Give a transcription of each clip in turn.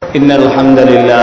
إن الحمد لله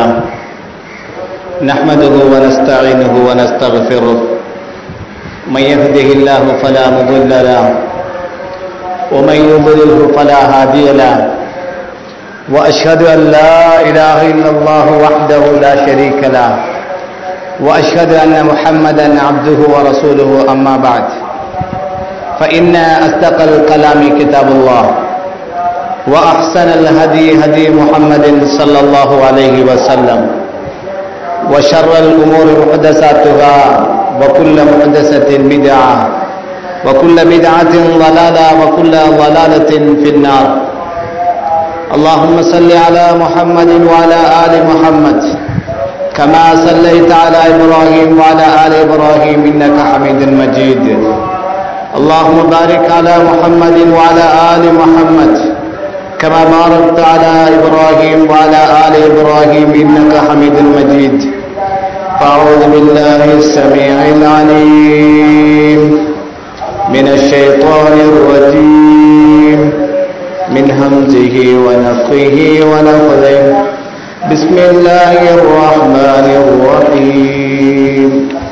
نحمده ونستعينه ونستغفره من يهده الله فلا مضل له ومن يضلله فلا هادي له وأشهد أن لا إله إلا الله وحده لا شريك له وأشهد أن محمدا عبده ورسوله أما بعد فإن أصدق الكلام كتاب الله وأحسن الهدي هدي محمد صلى الله عليه وسلم وشر الأمور محدثاتها وكل محدثة بدعة وكل بدعة ضلالة وكل ضلالة في النار اللهم صل على محمد وعلى آل محمد كما صليت على إبراهيم وعلى آل إبراهيم إنك حميد مجيد اللهم بارك على محمد وعلى آل محمد كما باركت على إبراهيم وعلى آل إبراهيم إنك حميد مجيد فأعوذ بالله السميع العليم من الشيطان الرجيم من همزه ونفخه ونفذه بسم الله الرحمن الرحيم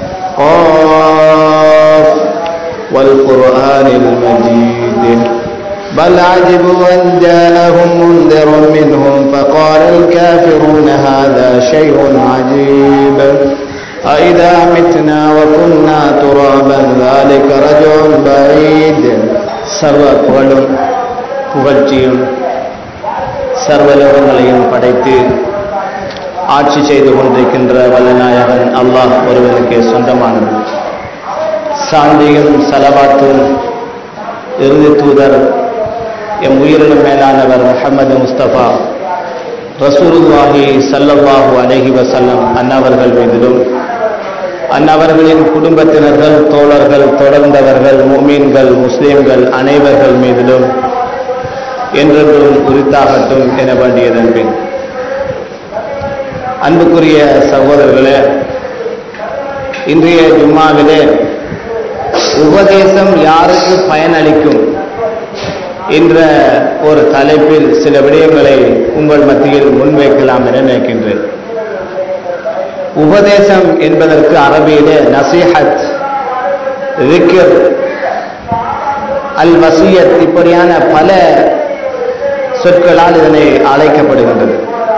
قاف والقرآن المجيد بل عجبوا أن جاءهم منذر منهم فقال الكافرون هذا شيء عجيب أئذا متنا وكنا ترابا ذلك رجع بعيد சர்வ புகழும் புகழ்ச்சியும் சர்வலோகங்களையும் படைத்து ஆட்சி செய்து கொண்டிருக்கின்ற வல்லநாயகன் அல்லாஹ் ஒருவனுக்கே சொந்தமானது சாந்தியும் சலவாத்தும் இறுதி தூதர் எம் உயிரினும் மேலானவர் முகமது முஸ்தபா ரசூலுல்லாஹி சல்லல்லாஹு அலஹி வசல்லம் அன்னவர்கள் மீதிலும் அன்னவர்களின் குடும்பத்தினர்கள் தோழர்கள் தொடர்ந்தவர்கள் முமீன்கள் முஸ்லீம்கள் அனைவர்கள் மீதிலும் என்றென்றும் உரித்தாகட்டும் என வேண்டியதன் பின் அன்புக்குரிய சகோதரர்களே இன்றைய ஜும்மாவிலே உபதேசம் யாருக்கு பயனளிக்கும் என்ற ஒரு தலைப்பில் சில விடயங்களை உங்கள் மத்தியில் முன்வைக்கலாம் என நினைக்கின்றேன் உபதேசம் என்பதற்கு அரபியிலே நசீஹத் ரிக்கர் அல் வசியத் இப்படியான பல சொற்களால் இதனை அழைக்கப்படுகின்றது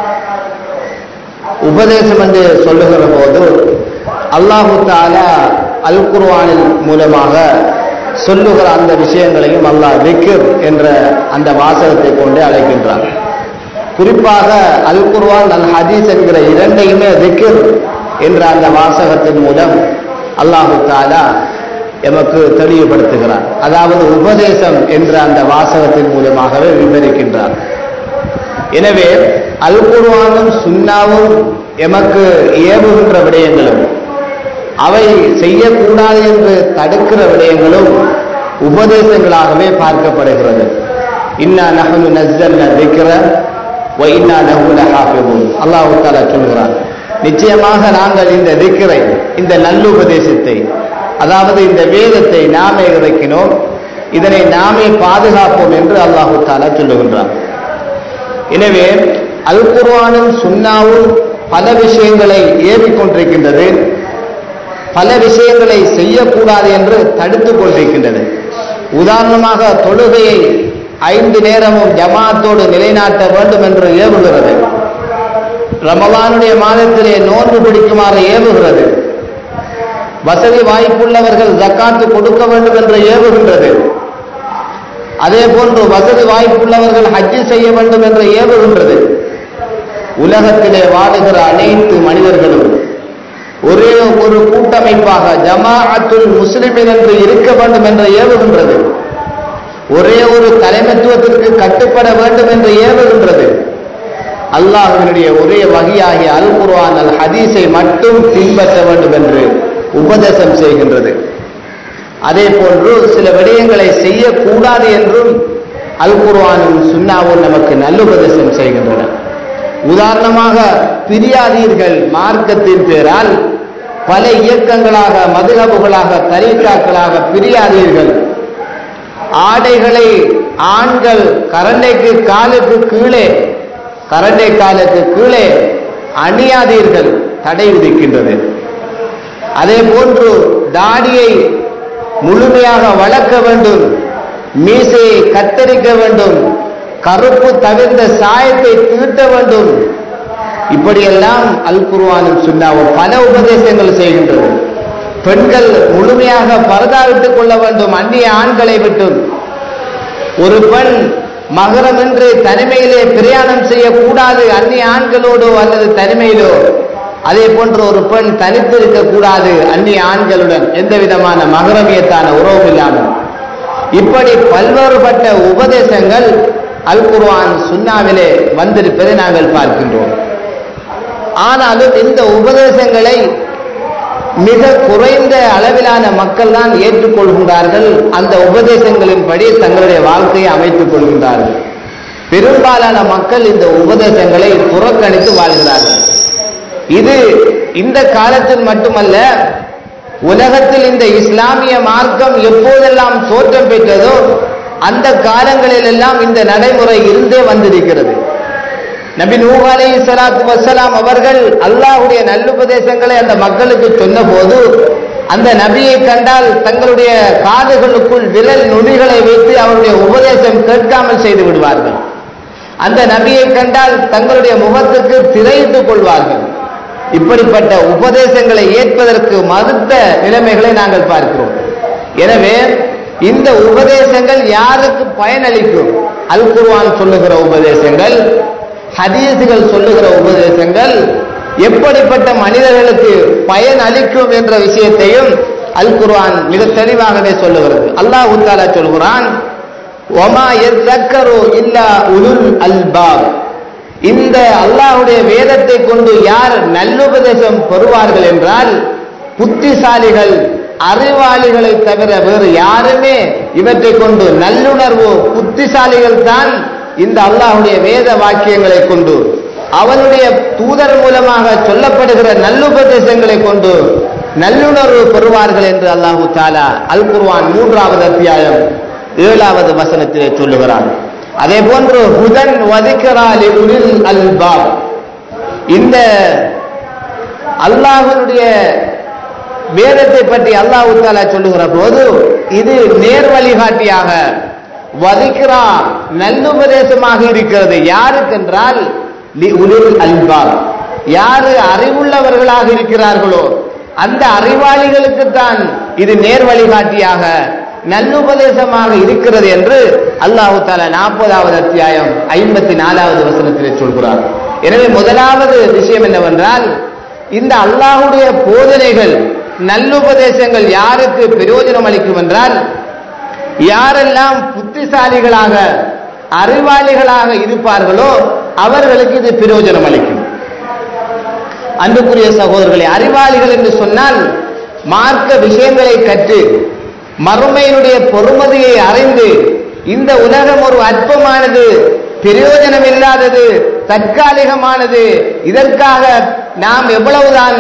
உபதேசம் என்று சொல்லுகிற போது அல்லாஹு தாலா அல் குர்வானின் மூலமாக சொல்லுகிற அந்த விஷயங்களையும் அல்லாஹ் விக்கிர் என்ற அந்த வாசகத்தை கொண்டு அழைக்கின்றான் குறிப்பாக அல் குர்வான் அல் ஹதீஸ் என்கிற இரண்டையுமே விக்கிர் என்ற அந்த வாசகத்தின் மூலம் அல்லாஹு தாலா எமக்கு தெளிவுபடுத்துகிறார் அதாவது உபதேசம் என்ற அந்த வாசகத்தின் மூலமாகவே விவரிக்கின்றார் எனவே அல் குர்வானும் சுண்ணாவும் எமக்கு ஏவுகின்ற விடயங்களும் அவை செய்யக்கூடாது என்று தடுக்கிற விடயங்களும் உபதேசங்களாகவே பார்க்கப்படுகிறது இன்னா நகனு நஸ்ஸல்ல திக்ர வ இன்னா லஹு லஹாஃபிதுன் அல்லாஹ் தஆலா சொல்கிறான் நிச்சயமாக நாங்கள் இந்த திக்ரை இந்த நல்லுபதேசத்தை அதாவது இந்த வேதத்தை நாமே இறக்கினோம் இதனை நாமே பாதுகாப்போம் என்று அல்லாஹு தாலா சொல்லுகின்றான் எனவே அல் குர்ஆனும் சுன்னாவும் பல விஷயங்களை ஏவிக்கொண்டிருக்கின்றது பல விஷயங்களை செய்யக்கூடாது என்று தடுத்துக் கொண்டிருக்கின்றது உதாரணமாக தொழுகையை ஐந்து நேரமும் ஜமாத்தோடு நிலைநாட்ட வேண்டும் என்று ஏவுகிறது ரமலானுடைய மாதத்திலே நோன்பு பிடிக்குமாறு ஏவுகிறது வசதி வாய்ப்புள்ளவர்கள் ஜக்காத்து கொடுக்க வேண்டும் என்று ஏவுகின்றது அதே போன்று வசதி வாய்ப்புள்ளவர்கள் ஹஜ்ஜி செய்ய வேண்டும் என்று ஏவுகின்றது உலகத்திலே வாழுகிற அனைத்து மனிதர்களும் ஒரே ஒரு கூட்டமைப்பாக ஜமாஅத்துல் முஸ்லிமின் என்று இருக்க வேண்டும் என்று ஏவுகின்றது ஒரே ஒரு தலைமைத்துவத்திற்கு கட்டுப்பட வேண்டும் என்று ஏவுகின்றது அல்லாஹினுடைய ஒரே வகையாகிய அல் குர்ஆன் அல் ஹதீஸை மட்டும் பின்பற்ற வேண்டும் என்று உபதேசம் செய்கின்றது அதே போன்று சில விடயங்களை செய்யக்கூடாது என்றும் அல் குர்ஆனும் சுன்னாவும் நமக்கு நல்லுபதேசம் செய்கின்றன உதாரணமாக பிரியாதீர்கள் மார்க்கத்தின் பேரால் பல இயக்கங்களாக மதுகபுகளாக தரீக்காக்களாக பிரியாதீர்கள் ஆடைகளை ஆண்கள் கரண்டைக்கு காலுக்கு கீழே கரண்டை காலுக்கு கீழே அணியாதீர்கள் தடை விதிக்கின்றது அதே போன்று தாடியை முழுமையாக வளர்க்க வேண்டும் மீசையை கத்தரிக்க வேண்டும் கருப்பு தவிர்ந்த சாயத்தை தீட்ட வேண்டும் இப்படியெல்லாம் அல் குர்வானும் சுண்ணாவும் பல உபதேசங்கள் செய்கின்றது பெண்கள் முழுமையாக பரதாவிட்டுக் கொள்ள வேண்டும் அந்நிய ஆண்களை விட்டும் ஒரு பெண் மகரம் என்று தனிமையிலே பிரயாணம் செய்யக்கூடாது அந்நிய ஆண்களோடோ அல்லது தனிமையிலோ அதே போன்று ஒரு பெண் தனித்திருக்க கூடாது அந்நிய ஆண்களுடன் எந்த விதமான மகரமியத்தான உறவும் இல்லாமல் இப்படி பல்வேறுபட்ட உபதேசங்கள் அல் குர்ஆன் சுன்னாவிலே வந்திருப்பதை நாங்கள் பார்க்கின்றோம் ஆனாலும் இந்த உபதேசங்களை மிக குறைந்த அளவிலான மக்கள் தான் ஏற்றுக்கொள்கின்றார்கள் அந்த உபதேசங்களின்படி தங்களுடைய வாழ்க்கையை அமைத்துக் கொள்கின்றார்கள் பெரும்பாலான மக்கள் இந்த உபதேசங்களை புறக்கணித்து வாழ்கிறார்கள் இது இந்த காலத்தில் மட்டுமல்ல உலகத்தில் இந்த இஸ்லாமிய மார்க்கம் எப்போதெல்லாம் தோற்றம் பெற்றதோ அந்த காலங்களிலெல்லாம் இந்த நடைமுறை இருந்தே வந்திருக்கிறது நபி நூஹ் அலை சலாத்து வசலாம் அவர்கள் அல்லாஹுடைய நல்லுபதேசங்களை அந்த மக்களுக்கு சொன்னபோது அந்த நபியை கண்டால் தங்களுடைய காதுகளுக்குள் விரல் நுனிகளை வைத்து அவருடைய உபதேசம் கேட்காமல் செய்து விடுவார்கள் அந்த நபியை கண்டால் தங்களுடைய முகத்துக்கு திரையிட்டுக் கொள்வார்கள் இப்படிப்பட்ட உபதேசங்களை ஏற்பதற்கு மறுத்த நிலைமைகளை நாங்கள் பார்க்கிறோம் எனவே இந்த உபதேசங்கள் யாருக்கு பயனளிக்கும் அல் குர்ஆன் சொல்லுகிற உபதேசங்கள் ஹதீசுகள் சொல்லுகிற உபதேசங்கள் எப்படிப்பட்ட மனிதர்களுக்கு பயன் அளிக்கும் என்ற விஷயத்தையும் அல் குர்ஆன் மிக தெளிவாகவே சொல்லுகிறது அல்லாஹ் தாலா சொல்கிறான் ஒமா எத்தக்கரு இல்லா உலுல் அல்பாப் இந்த அல்லாஹுடைய வேதத்தை கொண்டு யார் நல்லுபதேசம் பெறுவார்கள் என்றால் புத்திசாலிகள் அறிவாளிகளை தவிர வேறு யாருமே இவற்றை கொண்டு நல்லுணர்வு புத்திசாலிகள் தான் இந்த அல்லாஹுடைய வேத வாக்கியங்களை கொண்டு அவனுடைய தூதர் மூலமாக சொல்லப்படுகிற நல்லுபதேசங்களை கொண்டு நல்லுணர்வு பெறுவார்கள் என்று அல்லாஹு தாலா அல் குர்வான் மூன்றாவது அத்தியாயம் ஏழாவது வசனத்திலே சொல்லுகிறான் அதே போன்று ஹுதன் வதிக்கராலி உலில் அல்பாப் இந்த அல்லாஹனுடைய வேதத்தை பற்றி அல்லாஹு தாலா சொல்லுகிற போது இது நேர் வழிகாட்டியாக வதிக்கிறா நல்லுபதேசமாக இருக்கிறது யாருக்கென்றால் உலில் அல்பாப் யாரு அறிவுள்ளவர்களாக இருக்கிறார்களோ அந்த அறிவாளிகளுக்குத்தான் இது நேர் வழிகாட்டியாக நல்லுபதேசமாக இருக்கிறது என்று அல்லாஹு தாலா நாற்பதாவது அத்தியாயம் ஐம்பத்தி நாலாவது வசனத்திலே சொல்கிறார் எனவே முதலாவது விஷயம் என்னவென்றால் இந்த அல்லாஹுடைய போதனைகள் நல்லுபதேசங்கள் யாருக்கு பிரயோஜனம் அளிக்கும் என்றால் யாரெல்லாம் புத்திசாலிகளாக அறிவாளிகளாக இருப்பார்களோ அவர்களுக்கு இது பிரயோஜனம் அளிக்கும் அன்புக்குரிய சகோதரர்களை அறிவாளிகள் என்று சொன்னால் மார்க்க விஷயங்களை கற்று மறுமையினுடைய பொறுமதியை அறிந்து இந்த உலகம் ஒரு அற்பமானது பிரயோஜனம் இல்லாதது தற்காலிகமானது இதற்காக நாம் எவ்வளவுதான்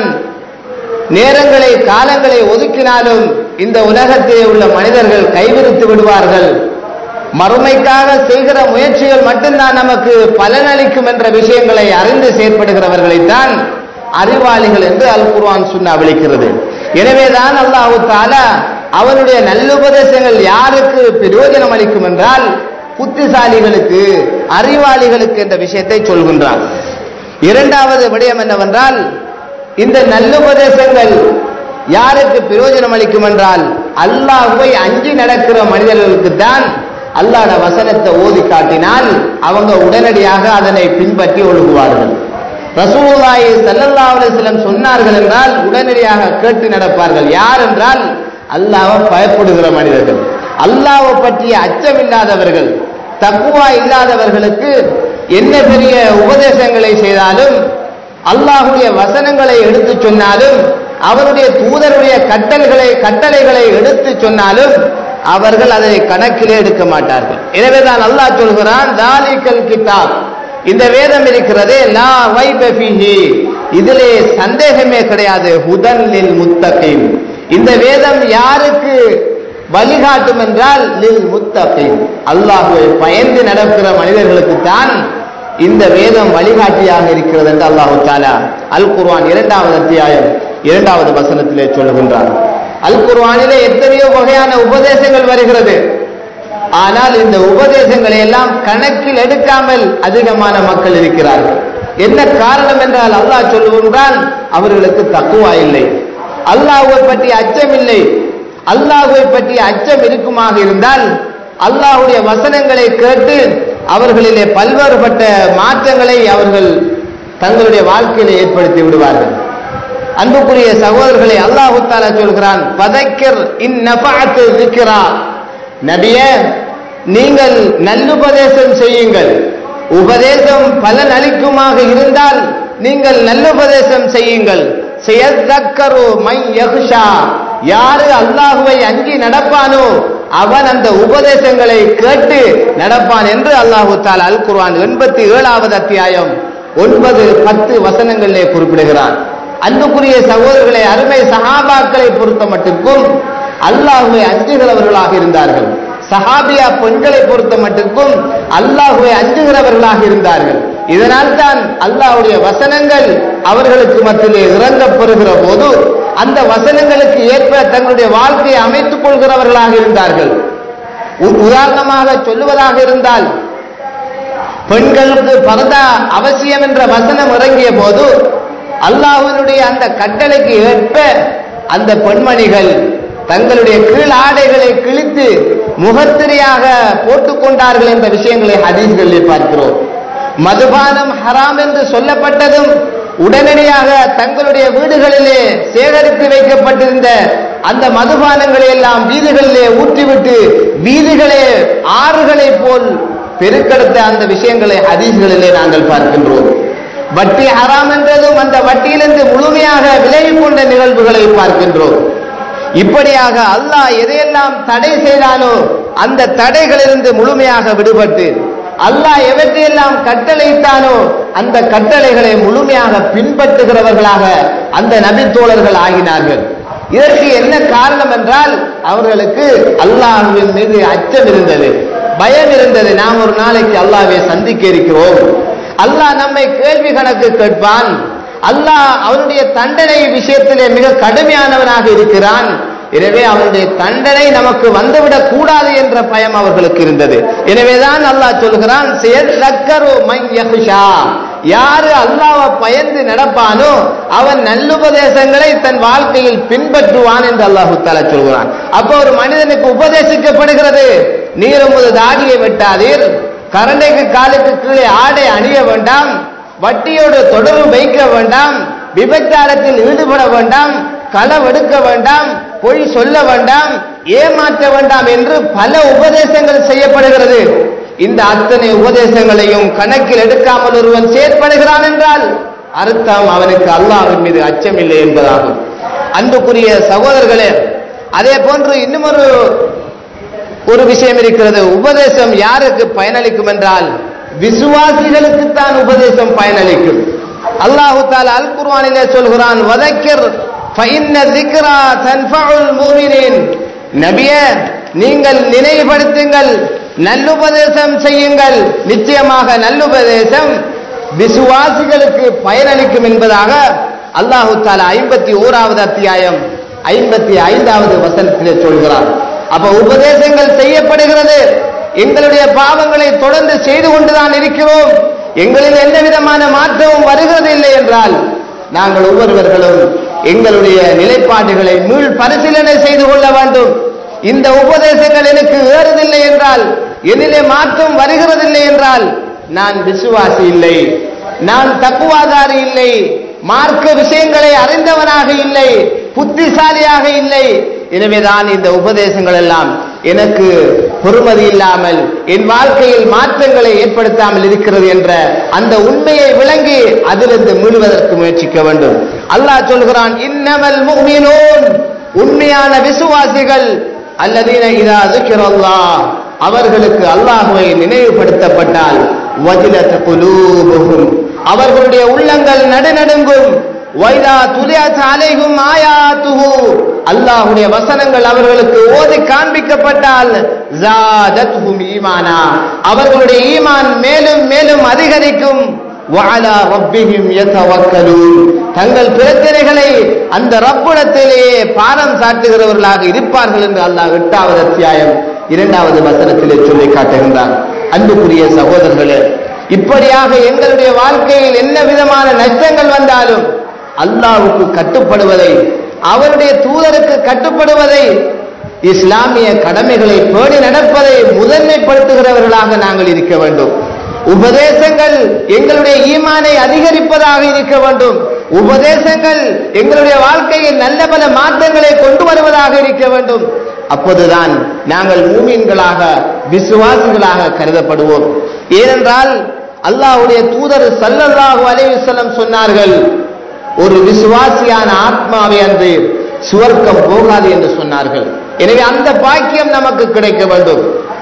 நேரங்களை காலங்களை ஒதுக்கினாலும் இந்த உலகத்திலே உள்ள மனிதர்கள் கைவிரித்து விடுவார்கள் மறுமைக்காக செய்கிற முயற்சிகள் மட்டும்தான் நமக்கு பலனளிக்கும் என்ற விஷயங்களை அறிந்து செயற்படுகிறவர்களைத்தான் அறிவாளிகள் என்று அல் குர்ஆன் சுன்னா விളിக்கிறது எனவேதான் அல்லாஹு தாலா அவனுடைய நல்லுபதேசங்கள் யாருக்கு பிரயோஜனம் அளிக்கும் என்றால் புத்திசாலிகளுக்கு அறிவாளிகளுக்கு என்ற விஷயத்தை சொல்கின்றான் இரண்டாவது விடயம் என்னவென்றால் இந்த நல்லுபதேசங்கள் யாருக்கு பிரயோஜனம் அளிக்கும் என்றால் அல்லாஹுவை அஞ்சி நடக்கிற மனிதர்களுக்கு தான் அல்லாஹ் வசனத்தை ஓதி காட்டினால் அவங்க உடனடியாக அதனை பின்பற்றி ஒழுகுவார்கள் ரசூலுல்லாஹி ஸல்லல்லாஹு அலைஹி வஸல்லம் சொன்னார்கள் என்றால் உடனடியாக கேட்டு நடப்பார்கள் யார் என்றால் அல்லாஹ்வை பயப்படுகிற மனிதர்கள் அல்லாஹ்வை பற்றிய அச்சம் இல்லாதவர்கள் தக்குவா இல்லாதவர்களுக்கு என்ன பெரிய உபதேசங்களை செய்தாலும் அல்லாஹுடைய வசனங்களை எடுத்து சொன்னாலும் அவருடைய தூதருடைய கட்டளைகளை கட்டளைகளை எடுத்து சொன்னாலும் அவர்கள் அதை கணக்கிலே எடுக்க மாட்டார்கள் எனவேதான் அல்லாஹ் சொல்கிறான் தாலிகல் கிதாப் இந்த வேதம் இருக்கிறதே லா வைப ஃபீஹி இதிலே சந்தேகமே கிடையாது ஹுதன் லில் முத்தகீன் இந்த வேதம் யாருக்கு வழிகாட்டும் என்றால் லில் முத்தகீன் அல்லாஹ்வை பயந்து நடக்கிற மனிதர்களுக்கு தான் இந்த வேதம் வழிகாட்டியாக இருக்கிறது என்று அல்லாஹு தாலா அல் குர்ஆன் இரண்டாவது அத்தியாயம் இரண்டாவது வசனத்திலே சொல்லுகின்றார் அல் குர்ஆனிலே எத்தனையோ வகையான உபதேசங்கள் வருகிறது ஆனால் இந்த உபதேசங்களை எல்லாம் கணக்கில் எடுக்காமல் அதிகமான மக்கள் இருக்கிறார்கள் என்ன காரணம் என்றால் அல்லாஹ் சொல்லுகின்றான் அவர்களுக்கு தக்குவா இல்லை அல்லாஹுவை பற்றி அச்சம் இல்லை அல்லாஹுவை பற்றி அச்சம் இருக்குமாக இருந்தால் அல்லாஹுடைய வசனங்களை கேட்டு அவர்களிலே பல்வேறுபட்ட மாற்றங்களை அவர்கள் தங்களுடைய வாழ்க்கையில ஏற்படுத்தி விடுவார்கள் அன்புக்குரிய சகோதரர்களை அல்லாஹு தாலா சொல்கிறான் பதைக்கர் இந்நபாத்து இருக்கிறா நபியே நீங்கள் நல்லுபதேசம் செய்யுங்கள் உபதேசம் பலன் அளிக்குமாக இருந்தால் நீங்கள் நல்லுபதேசம் செய்யுங்கள் செயற்தக்கரு மை யகுஷா யாரு அல்லாஹுவை அஞ்சி நடப்பானோ அவன் அந்த உபதேசங்களை கேட்டு நடப்பான் என்று அல்லாஹு தாலா அல் குர்ஆன் எண்பத்தி ஏழாவது அத்தியாயம் ஒன்பது பத்து வசனங்களிலே குறிப்பிடுகிறான் அன்புக்குரிய சகோதரர்களை அருமை சஹாபாக்களை பொறுத்த மட்டுக்கும் அல்லாஹுவை அஞ்சுகிறவர்களாக இருந்தார்கள் சஹாபியா பெண்களை பொறுத்த மட்டுக்கும் அல்லாஹுவை அஞ்சுகிறவர்களாக இருந்தார்கள் இதனால் தான் அல்லாஹுடைய வசனங்கள் அவர்களுக்கு மத்தியிலே இறங்கப்பெறுகிற போது அந்த வசனங்களுக்கு ஏற்ப தங்களுடைய வாழ்க்கையை அமைத்துக் கொள்கிறவர்களாக இருந்தார்கள் உ- உதாரணமாக சொல்லுவதாக இருந்தால் பெண்களுக்கு பரதா அவசியம் என்ற வசனம் இறங்கிய போது அல்லாஹ்வினுடைய அந்த கட்டளைக்கு ஏற்ப அந்த பெண்மணிகள் தங்களுடைய கீழ் ஆடைகளை கிழித்து முகத்திரையாக போட்டுக் கொண்டார்கள் என்ற விஷயங்களை ஹதீஸ்களில் பார்க்கிறோம் மதுபானம் ஹராம் என்று சொல்லப்பட்டதும் உடனடியாக தங்களுடைய வீடுகளிலே சேகரித்து வைக்கப்பட்டிருந்த அந்த மதுபானங்களை எல்லாம் வீதிகளிலே ஊற்றிவிட்டு வீதிகளே ஆறுகளை போல் பெருக்கெடுத்த அந்த விஷயங்களை ஹதீஸ்களிலே நாங்கள் பார்க்கின்றோம் வட்டி ஹராம் என்றதும் அந்த வட்டியிலிருந்து முழுமையாக விலகிக் கொண்ட நிகழ்வுகளை பார்க்கின்றோம் இப்படியாக அல்லாஹ் எதையெல்லாம் தடை செய்தானோ அந்த தடைகளிலிருந்து முழுமையாக விடுபட்டு அல்லாஹ் எவற்றையெல்லாம் கட்டளையிட்டானோ அந்த கட்டளைகளை முழுமையாக பின்பற்றுகிறவர்களாக அந்த நபித்தோழர்கள் ஆகினார்கள் இதற்கு என்ன காரணம் என்றால் அவர்களுக்கு அல்லாஹ்வின் மீது அச்சம் இருந்தது பயம் இருந்தது நாம் ஒரு நாளைக்கு அல்லாஹ்வை சந்திக்க இருக்கிறோம் அல்லாஹ் நம்மை கேள்வி கணக்கு கேட்பான் அல்லாஹ் அவனுடைய தண்டனை விஷயத்திலே மிக கடுமையானவனாக இருக்கிறான் எனவே அவனுடைய தண்டனை நமக்கு வந்துவிடக் கூடாது என்ற பயம் அவர்களுக்கு இருந்தது எனவேதான் அல்லாஹ் சொல்கிறான் "செயற்தக்கரு மன் யக்ஷா." யாரு அல்லாஹ்வை பயந்து நடப்பானோ அவன் நல்லுபதேசங்களை தன் வாழ்க்கையில் பின்பற்றுவான் என்று அல்லாஹு தாலா சொல்கிறான் அப்போ ஒரு மனிதனுக்கு உபதேசிக்கப்படுகிறது நீரும்புது தாடியை வெட்டாதீர் கரண்டைக்கு காலுக்கு கீழே ஆடை அணிய வேண்டாம் வட்டியோடு தொடர்பு வைக்க வேண்டாம் விபச்சாரத்தில் ஈடுபட வேண்டாம் களவெடுக்க வேண்டாம் பொய் சொல்ல வேண்டாம் ஏமாற்ற வேண்டாம் என்று பல உபதேசங்கள் செய்யப்படுகிறது இந்த அத்தனை உபதேசங்களையும் கணக்கில் எடுக்காமல் ஒருவன் செயற்படுகிறான் என்றால் அர்த்தம் அவனுக்கு அல்லாஹ்வின் மீது அச்சமில்லை என்பதாகும் அன்புக்குரிய சகோதரர்களே அதே போன்று இன்னும் ஒரு ஒரு விஷயம் இருக்கிறது உபதேசம் யாருக்கு பயனளிக்கும் என்றால் விசுவாசிகளுக்கு தான் உபதேசம் பயனளிக்கும் அல்லாஹு தாலா அல் குர்ஆனிலே சொல்கிறான் வதக்கிர் ஃபஇன்ன ذِكْرَى تَنْفَعُ الْمُؤْمِنِينَ நபியே நீங்கள் நினைவுபடுத்துங்கள் நல்லுபதேசம் செய்யுங்கள் நிச்சயமாக நல்லுபதேசம் விசுவாசிகளுக்கு பயனளிக்கும் என்பதாக அல்லாஹு தாலா ஐம்பத்தி ஓராவது அத்தியாயம் ஐம்பத்தி ஐந்தாவது வசனத்திலே சொல்கிறார் அப்ப உபதேசங்கள் செய்யப்படுகிறது எங்களுடைய பாவங்களை தொடர்ந்து செய்து கொண்டுதான் இருக்கிறோம் எங்களில் எந்த விதமான மாற்றமும் வருகிறது இல்லை என்றால் நாங்கள் ஒவ்வொருவர்களும் எங்களுடைய நிலைப்பாடுகளை மீள் பரிசீலனை செய்து கொள்ள வேண்டும் இந்த உபதேசங்கள் எனக்கு ஏறுதில்லை என்றால் எதிலே மாற்றம் வருகிறதில்லை என்றால் நான் விசுவாசி இல்லை நான் தக்குவாதாரி இல்லை மார்க்க விஷயங்களை அறிந்தவனாக இல்லை புத்திசாலியாக இல்லை எனவேதான் இந்த உபதேசங்கள் எல்லாம் எனக்கு பொறுமதி இல்லாமல் என் வாழ்க்கையில் மாற்றங்களை ஏற்படுத்தாமல் இருக்கிறது என்ற அந்த உண்மையை விளங்கி அதிலிருந்து மீள்வதற்கு முயற்சிக்க வேண்டும் அல்லாஹ் சொல்கிறான் இன்னமல் முஃமினூன் உண்மையான விசுவாசிகள் அல்லதீன இதா ذكرallah அவர்களுக்கு அல்லாஹ்வை நினைவுபடுத்தப்பட்டால் வஜிலத் குலூபுஹும் அவர்களுடைய உள்ளங்கள் நடுநடுங்கும் வைதா துலியத் அலைஹும் ஆயாத்துஹு அல்லாஹ்வுடைய வசனங்கள் அவர்களுக்கு ஓதி காண்பிக்கப்பட்டால் ஜாதத்ஹும் ஈமானா அவர்களுடைய ஈமான் மேலும் மேலும் அதிகரிக்கும் வஅலா ரப்பிஹிம் யதவக்கலூன் தங்கள் பிரச்சனைகளை அந்த ரப்பிடத்திலேயே பாரம் சாட்டுகிறவர்களாக இருப்பார்கள் என்று அல்லாஹ் எட்டாவது அத்தியாயம் இரண்டாவது வசனத்திலே சொல்லி காட்டுகின்றார் அன்புக்குரிய சகோதரர்களே இப்படியாக எங்களுடைய வாழ்க்கையில் என்ன விதமான நஷ்டங்கள் வந்தாலும் அல்லாஹ்வுக்கு கட்டுப்படுவதை அவருடைய தூதருக்கு கட்டுப்படுவதை இஸ்லாமிய கடமைகளை பேணி நடப்பதை முதன்மைப்படுத்துகிறவர்களாக நாங்கள் இருக்க வேண்டும் உபதேசங்கள் எங்களுடைய ஈமானை அதிகரிப்பதாக இருக்க வேண்டும் உபதேசங்கள் எங்களுடைய வாழ்க்கையில் நல்ல பல மாற்றங்களை கொண்டு வருவதாக இருக்க வேண்டும் அப்போதுதான் நாங்கள் மூமீன்களாக விசுவாசிகளாக கருதப்படுவோம் ஏனென்றால் அல்லாஹ்வுடைய தூதர் சல்லல்லாஹு அலைஹி வஸல்லம் சொன்னார்கள் ஒரு விசுவாசியான ஆத்மாவை அன்று சுவர்க்கம் போகாது என்று சொன்னார்கள் எனவே அந்த பாக்கியம் நமக்கு கிடைக்க வேண்டும்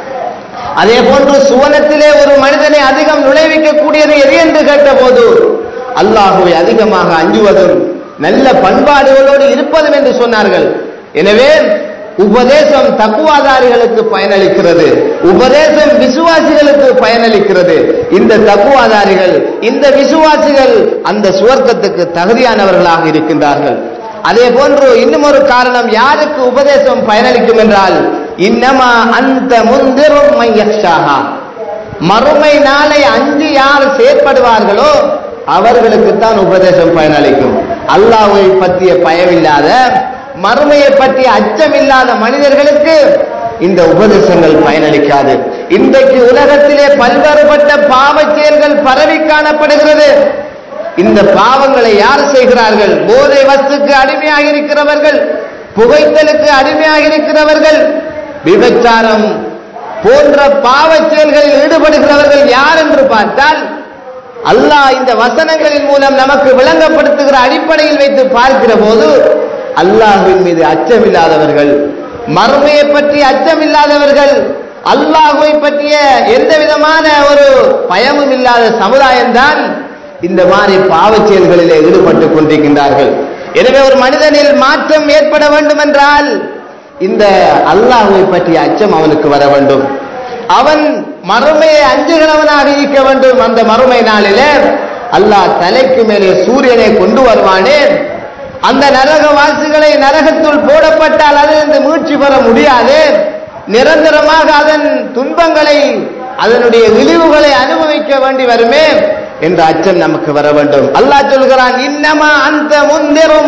அதே போன்று சுவனத்திலே ஒரு மனிதனை அதிகம் நுழைவிக்கக்கூடியது எது என்று கேட்டபோது அல்லாஹுவை அதிகமாக அஞ்சுவதும் நல்ல பண்பாடுகளோடு இருப்பதும் என்று சொன்னார்கள் எனவே உபதேசம் தக்குவாதாரிகளுக்கு பயனளிக்கிறது உபதேசம் விசுவாசிகளுக்கு பயனளிக்கிறது இந்த தக்குவாதாரிகள் இந்த விசுவாசிகள் அந்த சுவர்க்கத்துக்கு தகுதியானவர்களாக இருக்கின்றார்கள் அதே போன்று இன்னும் ஒரு காரணம் யாருக்கு உபதேசம் பயனளிக்கும் என்றால் இன்னமா அந்த முந்திரும் மையஷாகா மறுமை நாளை அஞ்சு யார் செயற்படுவார்களோ அவர்களுக்குத்தான் உபதேசம் பயனளிக்கும் அல்லாஹ்வை பற்றிய பயமில்லாத மறுமையை பற்றிய அச்சமில்லாத மனிதர்களுக்கு இந்த உபதேசங்கள் பயனளிக்காது இன்றைக்கு உலகத்திலே பல்வேறுபட்ட பாவச் செயல்கள் பரவி காணப்படுகிறது இந்த பாவங்களை யார் செய்கிறார்கள் போதை வஸ்துக்கு அடிமையாக இருக்கிறவர்கள் புகைத்தலுக்கு அடிமையாக இருக்கிறவர்கள் விபச்சாரம் போன்ற பாவச் செயல்களில் ஈடுபடுகிறவர்கள் யார் என்று பார்த்தால் அல்லாஹ் இந்த வசனங்களின் மூலம் நமக்கு விளங்கப்படுத்துகிற அடிப்படையில் வைத்து பார்க்கிற போது அல்லாஹ்வின் மீது அச்சமில்லாதவர்கள் மறுமையை பற்றி அச்சமில்லாதவர்கள் அல்லாஹுவை பற்றிய எந்த விதமான ஒரு பயமும் இல்லாத சமுதாயம்தான் இந்த மாதிரி பாவச் செயல்களிலே ஈடுபட்டுக் கொண்டிருக்கின்றார்கள் எனவே ஒரு மனிதனில் மாற்றம் ஏற்பட வேண்டும் என்றால் இந்த அல்லாஹுவை பற்றிய அச்சம் அவனுக்கு வர வேண்டும் அவன் மறுமையை அஞ்சுகிறவனாக இருக்க வேண்டும் அந்த மறுமை நாளிலே அல்லாஹ் தலைக்கு மேலே சூரியனை கொண்டு வருவானே அந்த நரகவாசிகளை நரகத்துள் போடப்பட்டால் அதிலிருந்து மீட்சி பெற முடியாது நிரந்தரமாக அதன் துன்பங்களை அதனுடைய இழிவுகளை அனுபவிக்க வேண்டி வருமே என்ற அச்சம் நமக்கு வர வேண்டும் அல்லாஹ் சொல்கிறான் இன்னமா அந்த முந்திரும்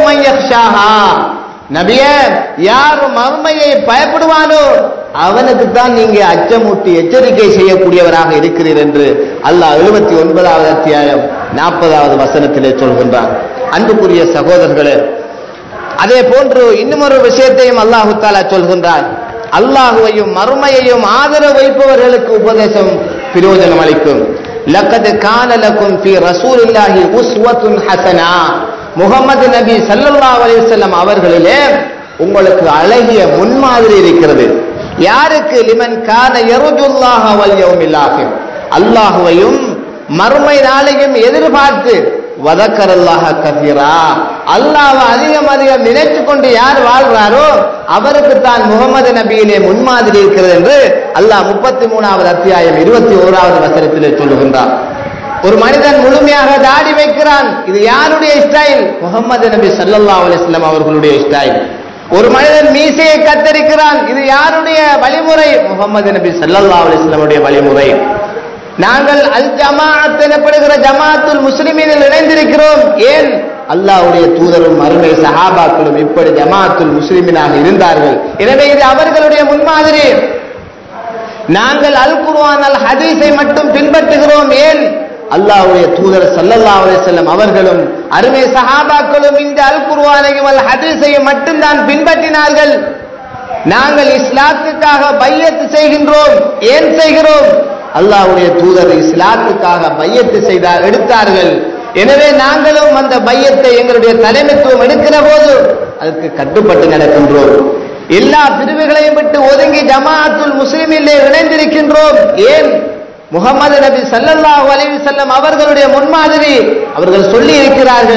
நபிய யார் மறுமையை பயப்படுவானோ அவனுக்கு தான் நீங்க அச்சமூட்டி எச்சரிக்கை செய்யக்கூடியவராக இருக்கிறீர் என்று அல்லாஹ் எழுபத்தி ஒன்பதாவது அத்தியாயம் நாற்பதாவது வசனத்திலே சொல்கின்றான் அன்புக்குரிய சகோதரர்களே அதே போன்று இன்னும் ஒரு விஷயத்தையும் அல்லாஹு தாலா சொல்கின்றான் அல்லாஹுவையும் மறுமையையும் ஆதரவு வைப்பவர்களுக்கு உபதேசம் பிரயோஜனம் அளிக்கும் லக்கது கானலக்கும் பி ரசூலில்லாஹி உஸ்வத்துன் ஹசனா முகமது நபி ஸல்லல்லாஹு அலைஹி வஸல்லம் அவர்களிலே உங்களுக்கு அழகிய முன்மாதிரி இருக்கிறது யாருக்கு லிமன் கான யருஜுல்லாஹ வல் யௌமில் ஆகிர் அல்லாஹுவையும் மறுமை நாளையும் எதிர்பார்த்து வதக்கரல்லாஹ கசீரா அல்லாஹ் அதிகம் அதிகம் நினைத்து கொண்டு யார் வாழ்றாரோ அவருக்கு தான் முகமது நபியிலே முன்மாதிரி இருக்கிறது என்று அல்லாஹ் முப்பத்தி மூணாவது அத்தியாயம் இருபத்தி ஓராவது வசனத்திலே சொல்லுகின்றார் ஒரு மனிதன் முழுமையாக தாடி வைக்கிறான் இது யாருடைய ஸ்டைல் முகமது நபி ஸல்லல்லாஹு அலைஹி வஸல்லம் அவர்களுடைய ஸ்டைல் ஒரு மனிதன் மீசையை கத்தரிக்கிறான் இது யாருடைய வழிமுறை முகமது நபி ஸல்லல்லாஹு அலைஹி வஸல்லமுடைய வழிமுறை நாங்கள் அல் ஜமாஅத் எனப்படுகிற ஜமாத்துல் முஸ்லிமீனில் இணைந்திருக்கிறோம் ஏன் அல்லாஹ்வுடைய தூதரும் அருமை சஹாபாக்களும் இப்படி ஜமாத்துல் முஸ்லிமினாக இருந்தார்கள் எனவே இது அவர்களுடைய முன்மாதிரி நாங்கள் அல் குர்ஆன் அல் ஹதீஸை மட்டும் பின்பற்றுகிறோம் ஏன் அல்லாஹ்வுடைய தூதர் ஸல்லல்லாஹு அலைஹி வஸல்லம் அவர்களும் அருமை சஹாபாக்களும் இந்த அல் குர்ஆனையும் அல் ஹதீஸையும் மட்டும்தான் பின்பற்றினார்கள் நாங்கள் இஸ்லாத்துக்காக பையத்து செய்கின்றோம் ஏன் செய்கிறோம் அல்லாஹ்வுடைய தூதர் இஸ்லாத்துக்காக பையத்து செய்தார் எடுத்தார்கள் எனவே நாங்களும் அந்த பையத்தை எங்களுடைய தலைமைத்துவம் எடுக்கிற போது அதற்கு கட்டுப்பட்டு நடக்கின்றோம் எல்லா பிரிவுகளையும் விட்டு ஒதுங்கி ஜமாஅத்துல் முஸ்லிமிலே இணைந்திருக்கின்றோம் ஏன் முகமது நபி ஸல்லல்லாஹு அலைஹி வஸல்லம் அவர்களுடைய முன்மாதிரி அவர்கள் சொல்லி இருக்கிறார்கள்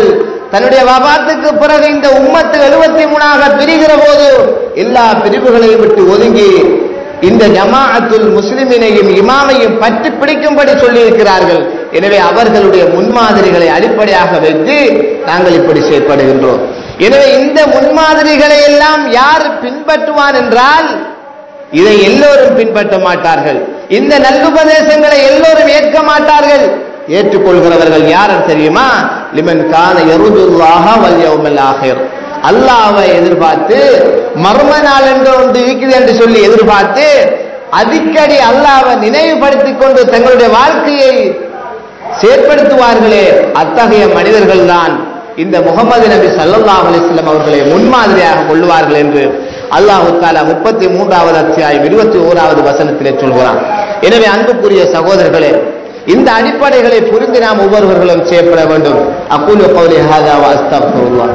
தன்னுடைய வபாத்துக்கு பிறகு இந்த உம்மத்து எழுபத்தி மூணாக பிரிகிற போது எல்லா பிரிவுகளையும் விட்டு ஒதுங்கி இந்த ஜமாஅத்துல் முஸ்லிமினையும் இமாமையும் பற்றி பிடிக்கும்படி சொல்லியிருக்கிறார்கள் எனவே அவர்களுடைய முன்மாதிரிகளை அடிப்படையாக வைத்து நாங்கள் இப்படி செயற்படுகின்றோம் எனவே இந்த முன்மாதிரிகளை எல்லாம் யார் பின்பற்றுவான் என்றால் இதை எல்லோரும் பின்பற்ற மாட்டார்கள் இந்த நல்லுபதேசங்களை எல்லோரும் ஏற்க மாட்டார்கள் ஏற்றுக்கொள்கிறவர்கள் யார் தெரியுமா லிமன் கான எருதுல்லாஹ வல் யௌமல் ஆஹிர் அல்லாஹ்வை எதிர்பார்த்து மர்ம நாள் என்று ஒன்று இருக்குது என்று சொல்லி எதிர்பார்த்து அடிக்கடி அல்லாஹ்வை நினைவுபடுத்திக் கொண்டு தங்களுடைய வாழ்க்கையை செயற்படுத்துவார்களே அத்தகைய மனிதர்கள் தான் இந்த முகமது நபி சல்லல்லாஹு அலைஹி வஸல்லம் அவர்களை முன்மாதிரியாக கொள்வார்கள் என்று அல்லாஹு தாலா முப்பத்தி மூன்றாவது அத்தியாயம் இருபத்தி ஓராவது வசனத்திலே சொல்கிறான் எனவே அன்புக்குரிய சகோதரர்களே இந்த அடிப்படைகளை புரிந்து நாம் ஒவ்வொருவர்களும் செய்யப்பட வேண்டும் அக்குலு கௌலி ஹாதா வ அஸ்தக்ஃபிருல்லாஹ்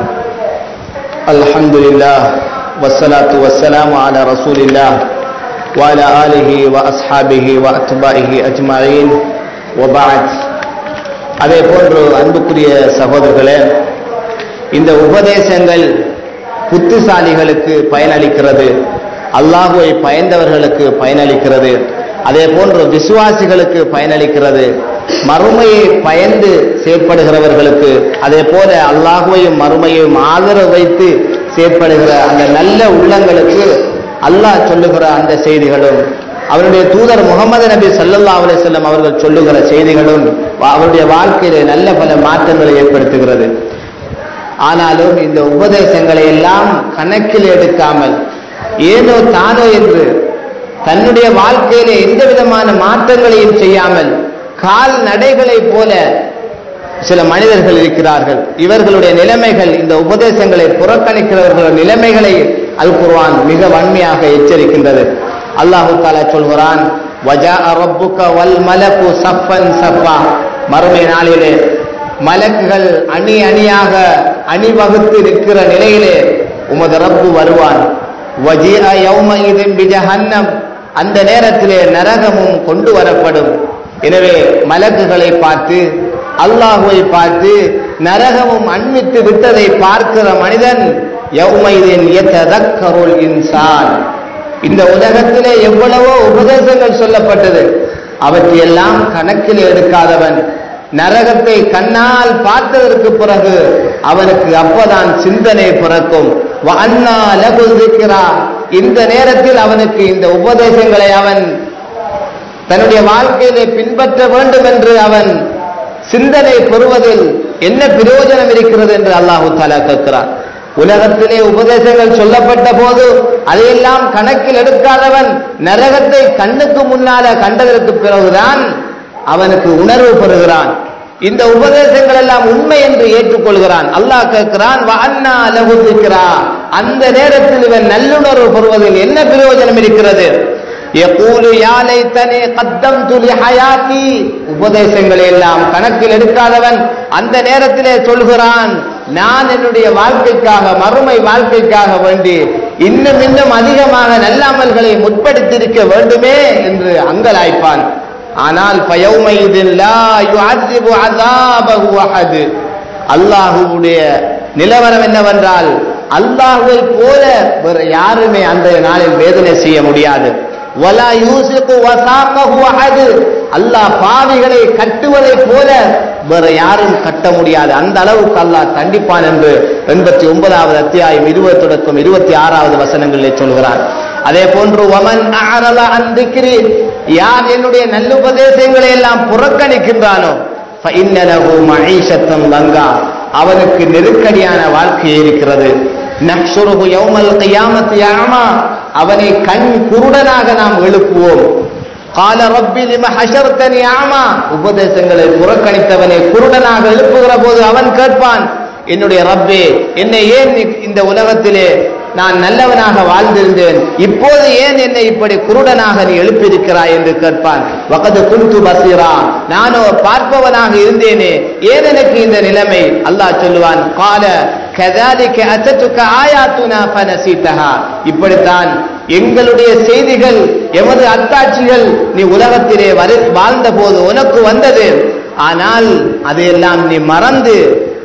அல்ஹம்துலில்லாஹ் வஸ்ஸலாத்து வஸ்ஸலாமு அலா ரசூலில்லாஹ் وعلى آله وأصحابه وأتباعه أجمعين وبعد அதே போன்று அன்புக்குரிய சகோதரர்களே இந்த உபதேசங்கள் புத்திசாலிகளுக்கு பயனளிக்கிறது அல்லாஹுவை பயந்தவர்களுக்கு பயனளிக்கிறது அதே போன்று விசுவாசிகளுக்கு பயனளிக்கிறது மறுமையை பயந்து செயற்படுகிறவர்களுக்கு அதே போல அல்லாஹுவையும் மறுமையும் ஆதரவு வைத்து செயற்படுகிற அந்த நல்ல உள்ளங்களுக்கு அல்லாஹ் சொல்லுகிற அந்த செய்திகளும் அவருடைய தூதர் முகமது நபி சல்லல்லா அலிசல்லம் அவர்கள் சொல்லுகிற செய்திகளும் அவருடைய வாழ்க்கையிலே நல்ல பல மாற்றங்களை ஏற்படுத்துகிறது ஆனாலும் இந்த உபதேசங்களை எல்லாம் கணக்கில் எடுக்காமல் ஏனோ தானோ என்று தன்னுடைய வாழ்க்கையிலே எந்த விதமான மாற்றங்களையும் செய்யாமல் கால் நடைகளைப் போல சில மனிதர்கள் இருக்கிறார்கள் இவர்களுடைய நிலைமைகள் இந்த உபதேசங்களை புறக்கணிக்கிறவர்களுடைய நிலைமைகளை அல் குர்ஆன் மிக வன்மையாக எச்சரிக்கின்றது அல்லாஹு தாலா சொல்கிறான் வஜா ரப்புக வல் மலகு சஃபன் சஃபா மறுமை நாளிலே மலக்குகள் அணி அணியாக அணிவகுத்து நிற்கிற நிலையிலே உமது ரப்பு வருவான் வஜீஅ யௌமஇதின் பிஜஹன்னம் அந்த நேரத்திலே நரகமும் கொண்டு வரப்படும் எனவே மலக்குகளை பார்த்து அல்லாஹுவை பார்த்து நரகமும் அண்மித்து விட்டதை பார்க்கிற மனிதன் யௌமைதின் யததக்கருல் இன்சான் இந்த உலகத்திலே எவ்வளவோ உபதேசங்கள் சொல்லப்பட்டது அவற்றையெல்லாம் கணக்கில் எடுக்காதவன் நரகத்தை கண்ணால் பார்த்ததற்கு பிறகு அவனுக்கு அப்பதான் சிந்தனை பிறக்கும் அண்ணா லகு இந்த நேரத்தில் அவனுக்கு இந்த உபதேசங்களை அவன் தன்னுடைய வாழ்க்கையிலே பின்பற்ற வேண்டும் என்று அவன் சிந்தனை பெறுவதில் என்ன பிரயோஜனம் இருக்கிறது என்று அல்லாஹு தாலா கேட்கிறான் உலகத்திலே உபதேசங்கள் சொல்லப்பட்ட போது அதையெல்லாம் கணக்கில் எடுக்காதவன் நரகத்தை கண்ணுக்கு முன்னால கண்டதற்கு பிறகுதான் அவனுக்கு உணர்வு பெறுகிறான் இந்த உபதேசங்கள் எல்லாம் உண்மை என்று ஏற்றுக்கொள்கிறான் அல்லாஹ் கேட்கிறான் அண்ணா அலகுதிக்கிறா அந்த நேரத்தில் இவன் நல்லுணர்வு பெறுவதில் என்ன பிரயோஜனம் இருக்கிறது யகூலு யா லைத்தனி கத்தம்து லிஹயாத்தி உபதேசங்களை எல்லாம் கணக்கில் எடுக்காதவன் அந்த நேரத்திலே சொல்கிறான் நான் என்னுடைய வாழ்க்கைக்காக மறுமை வாழ்க்கைக்காக வேண்டி இன்னும் இன்னும் அதிகமாக நல்லமல்களை முற்படுத்தியிருக்க வேண்டுமே என்று அங்கலாய்ப்பான் ஆனால் அல்லாஹுடைய நிலவரம் என்னவென்றால் அல்லாஹுவை போல வேற யாருமே அந்த நாளில் வேதனை செய்ய முடியாது அல்லாஹ் பாவிகளை கட்டுவதை போல வேற யாரும் கட்ட முடியாது அந்த அளவுக்கு அல்லாஹ் தண்டிப்பான் என்று எண்பத்தி ஒன்பதாவது அத்தியாயம் இருபது தொடக்கம் இருபத்தி ஆறாவது வசனங்களிலே சொல்கிறான் அதே போன்று ஒமன் அந்திக்கிறி யார் என்னுடைய நல்லுபதேசங்களை எல்லாம் புறக்கணிக்கின்றானோ லங்கா அவனுக்கு நெருக்கடியான வாழ்க்கை இருக்கிறது நக்ஷுருகு யௌமல் கியாமத் யாமா அவனை கண் குருடனாக நாம் எழுப்புவோம் கால ரப்பி லிம ஹஷர்தனி ஆமா உபதேசங்களை புறக்கணித்தவனை குருடனாக எழுப்புகிற போது அவன் கேட்பான் என்னுடைய ரப்பே என்னை ஏன் இந்த உலகத்திலே நான் நல்லவனாக வாழ்ந்திருந்தேன் இப்போது ஏன் என்னை இப்படி குருடனாக நீ எழுப்பியிருக்கிறாய் என்று கேட்பான் வகது குந்து பசீரா நானோ பார்ப்பவனாக இருந்தேனே ஏன் எனக்கு இந்த நிலைமை அல்லாஹ் சொல்லுவான் கால கதாலிக்க அசத்துக்க ஆயாத்துனா பனசீத்தகா இப்படித்தான் எங்களுடைய செய்திகள் எமது அத்தாட்சிகள் நீ உலகத்திலே வரு வாழ்ந்த போது உனக்கு வந்தது ஆனால் அதையெல்லாம் நீ மறந்து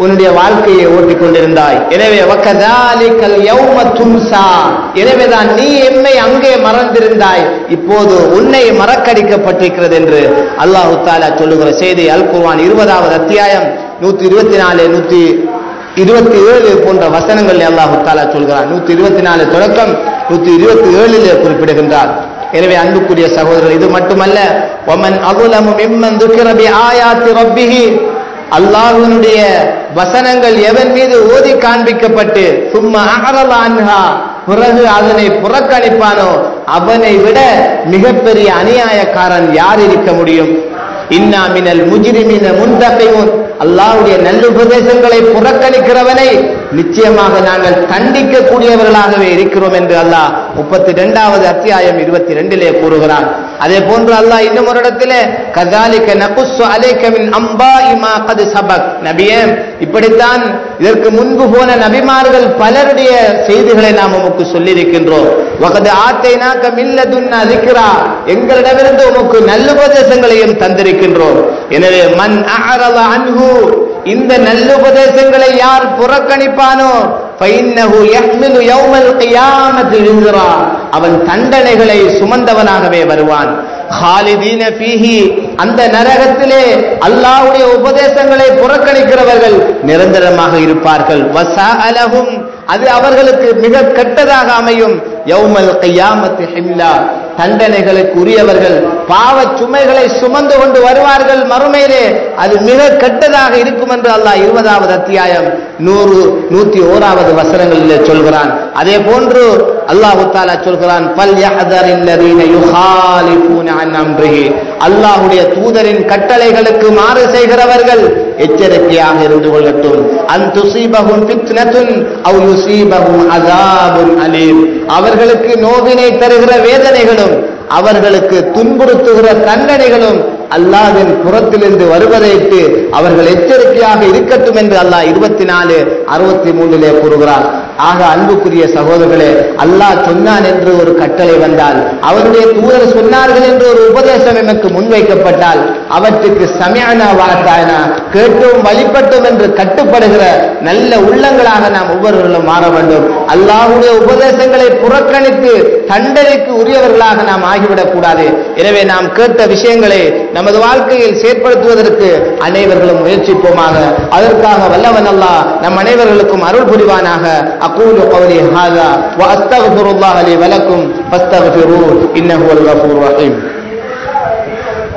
உன்னுடைய வாழ்க்கையை ஓட்டிக் கொண்டிருந்தாய் எனவே வக்கதாலிக்கல் யௌம துன்சா எனவேதான் நீ எம்மை அங்கே மறந்திருந்தாய் இப்போது உன்னை மறக்கடிக்கப்பட்டிருக்கிறது என்று அல்லாஹு தாலா சொல்லுகிற செய்தி அல் குர்ஆன் இருபதாவது அத்தியாயம் நூத்தி இருபத்தி நாலு நூத்தி இருபத்தி ஏழு போன்ற வசனங்கள் அல்லாஹு தாலா சொல்கிறார் நூத்தி இருபத்தி நாலு தொடக்கம் நூத்தி இருபத்தி ஏழிலே குறிப்பிடுகின்றார் எனவே அன்புக்குரிய சகோதரர் இது மட்டுமல்ல ஒமன் அகுலமு மிம்மன் துக்கிரபி ஆயாத்தி ரப்பிஹி அல்லாஹ்வினுடைய வசனங்கள் எவன் மீது ஓதி காண்பிக்கப்பட்டு சும்மா அகரலான்ஹா பிறகு அதனை புறக்கணிப்பானோ அவனை விட மிகப்பெரிய அநியாயக்காரன் யார் இருக்க முடியும் இன்னா மினல் முஜிரிமின முன்தகையும் அல்லாஹ்வுடைய நல்லுபதேசங்களை புறக்கணிக்கிறவனை நிச்சயமாக நாங்கள் தண்டிக்க கூடியவர்களாகவே இருக்கிறோம் என்று அல்லாஹ் முப்பத்தி இரண்டாவது அத்தியாயம் இருபத்தி ரெண்டிலே கூறுகிறான் அதே போன்று அல்லாஹ் இன்னும் ஒரு இடத்திலே கதாலிக்க நகுஸ்ஸு அலைக்க மின் அம்பா இமா கது சபக் நபியே இப்படித்தான் இதற்கு முன்பு போன நபிமார்கள் பலருடைய செய்திகளை நாம் உமக்கு சொல்லியிருக்கின்றோம் வகது ஆத்தைனாக்க மில்லதுன்னா அதிக்கிறா எங்களிடமிருந்து உமக்கு நல்லுபதேசங்களையும் தந்திருக்கின்றோம் எனவே மன் அஅரத அன்ஹு இந்த நல்லுபதேசங்களை யார் புறக்கணிப்பானோ فإنه يحمل يوم القيامة وزرا அவன் தண்டனைகளை சுமந்தவனாகவே வருவான் خالدين فيه அந்த நரகத்திலே அல்லாஹ்வுடைய உபதேசங்களை புறக்கணிக்கிறவர்கள் நிரந்தரமாக இருப்பார்கள் வஸஅலஹும் அது அவர்களுக்கு மிக கெட்டதாக அமையும் யௌமல் கியாமத்து ஹிம்லா தண்டனைகளுக்கு உரியவர்கள் பாவ சுமைகளை சுமந்து கொண்டு வருவார்கள் மறுமையிலே அது மிக கெட்டதாக இருக்கும் என்று அல்லாஹ் இருபதாவது அத்தியாயம் நூறு நூத்தி ஓராவது வசனங்களிலே சொல்கிறான் அதே போன்று அல்லாஹு தாலா சொல்கிறான் பல் யஹதரில்லதீன யுஹாலிஃபூன அன் அம்ரிஹி அல்லாஹ்வுடைய தூதரின் கட்டளைகளுக்கு மாறு செய்கிறவர்கள் எச்சரிக்கையாக இருந்து கொள்ளட்டும் அன் துசீபஹும் ஃபித்னத்துன் அவ் யுசீபஹும் அஸாபுன் அலீம் அவர்களுக்கு நோவினை தருகிற வேதனைகளும் அவர்களுக்கு துன்புறுத்துகிற தண்டனைகளும் அல்லாவின் புறத்திலிருந்து வருவதைக்கு அவர்கள் எச்சரிக்கையாக இருக்கட்டும் என்று அல்லாஹ் இருபத்தி நாலு அறுபத்தி மூணிலே கூறுகிறார் ஆக அன்புக்குரிய சகோதரர்களே அல்லாஹ் சொன்னான் என்று ஒரு கட்டளை வந்தால் அவருடைய தூதர் சொன்னார்கள் என்று ஒரு உபதேசம் எமக்கு முன்வைக்கப்பட்டால் அவற்றுக்கு சமயான வார்த்தாயனா கேட்டோம் வழிபட்டோம் என்று கட்டுப்படுகிற நல்ல உள்ளங்களாக நாம் ஒவ்வொருவர்களும் மாற வேண்டும் அல்லாஹ்வுடைய உபதேசங்களை புறக்கணித்து தண்டனைக்கு உரியவர்களாக நாம் ஆகிவிடக் கூடாது எனவே நாம் கேட்ட விஷயங்களை நமது வாழ்க்கையில் செயற்படுத்துவதற்கு அனைவர்களும் முயற்சிப்போமாக அதற்காக வல்லவன் அல்லாஹ் நம் அனைவர்களுக்கும் அருள் புரிவானாக அகூலு கௌலி ஹாதா வ அஸ்தக்ஃபிருல்லாஹ் லி வலக்கும் ஃபஸ்தக்ஃபிரூ இன்னஹு அல் கஃபூர் ரஹீம்